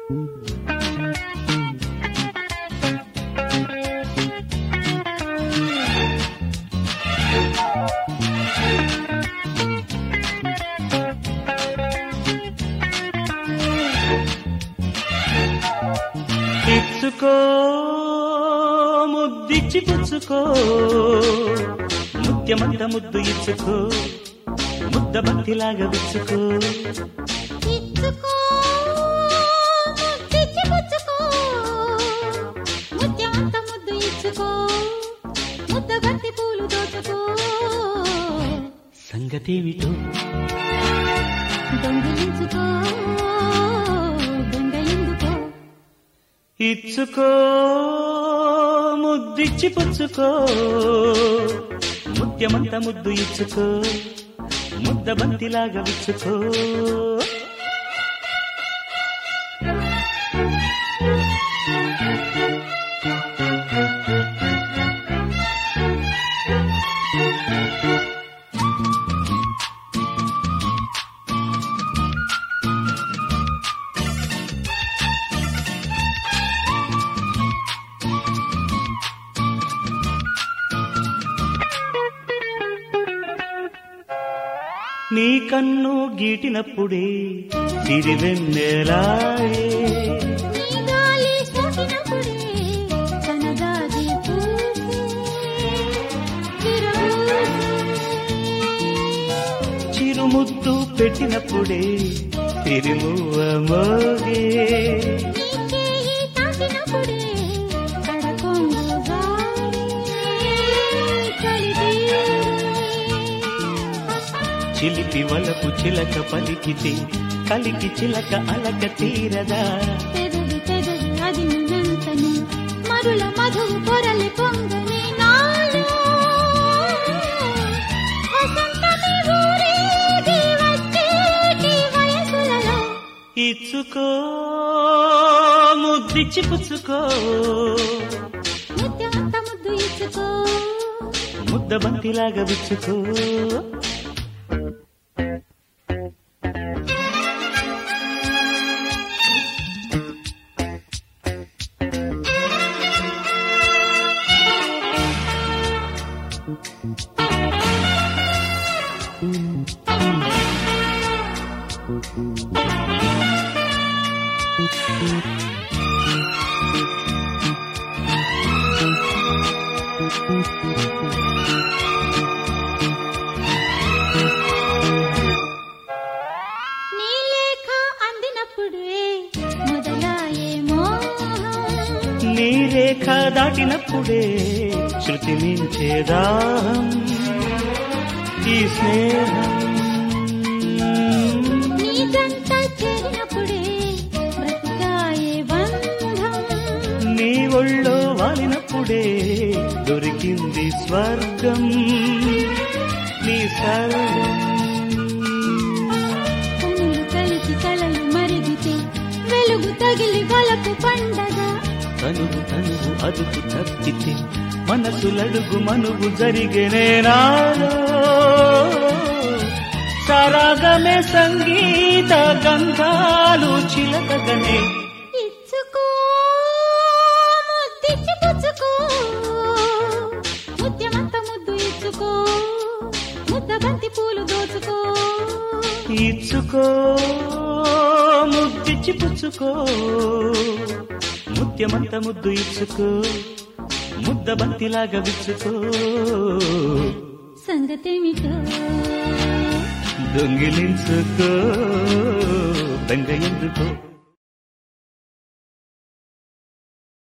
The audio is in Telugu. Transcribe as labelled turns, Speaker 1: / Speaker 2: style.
Speaker 1: ఇచ్చుకో ముద్దిచ్చి పుచ్చుకో ముత్యమంత ముద్దు ఇచ్చుకో ముద్ద బంతిలాగా విచ్చుకో
Speaker 2: ఇచ్చుకో ముద్దిచ్చి పుచ్చుకో ముత్యమంత ముద్దు ఇచ్చుకో ముద్ద బంతి పూలు దోచుకో
Speaker 1: సంగతేమిటో
Speaker 2: దొంగిలించుకో దొంగ ఎందుకో
Speaker 1: ఇచ్చుకో ముద్దిచ్చి పుచ్చుకో ముత్యమంత ముద్దు ఇచ్చుకో ముద్ద బంతిలాగా విచ్చుకో నీ కన్ను గీటినప్పుడే సిరివెన్నెలాయే
Speaker 2: నీ గాలి సోకినప్పుడే కనదాగి పూసే విరబూసే.
Speaker 1: చిరుముద్దు పెట్టినప్పుడే తిరుమువ మోగే
Speaker 2: నీ చేయి తాకినప్పుడే కడకొంగు జారే చలితీరే.
Speaker 1: చిలిపి వలపు చిలక పలికితే కలికి చిలక అలక తీరదా
Speaker 2: పెదవి పెదవి అది నిన్నంతని మరుల మధువు పొరలి పొంగని నాలో వసంతమి ఊరేగి వచ్చేటి వయసులలో
Speaker 1: ఇచ్చుకో ముద్దిచ్చి పుచ్చుకో
Speaker 2: ముత్యమంత ముద్దు ఇచ్చుకో
Speaker 1: ముద్ద బంతిలాగా విచ్చుకో
Speaker 2: నీ లేఖ అందినప్పుడే మొదలాయే మోహం
Speaker 1: నీ రేఖ దాటినప్పుడే శృతి మించేదాహం ఈ స్నేహం
Speaker 2: నీ జంట చేరినప్పుడే బ్రతికాయే బంధం
Speaker 1: నీ ఒళ్ళో వాలినప్పుడే దొరికింది స్వర్గం నీ సర్వం
Speaker 2: కనులు కలిసి కలలు మరిగితే వెలుగు తగిలి వలపు పండగ
Speaker 1: తనువు తనువు అదుపు తప్పితే మనసులడుగు మనువు జరిగేనేనాలో సరాగమే సంగీత గంధాలు చిలకగనే
Speaker 2: ఇచ్చుకో ముద్దిచ్చి పుచ్చుకో ముత్యమంత ముద్దు ఇచ్చుకో ముద్ద బంతి పూలు దోచుకో
Speaker 1: ఇచ్చుకో ముద్దిచ్చి పుచ్చుకో ముత్యమంత ముద్దు ఇచ్చుకో ముద్ద బంతిలాగా విచ్చుకో
Speaker 2: సంగతేమిటో
Speaker 1: దొంగిలించుకో దొంగ ఎందుకో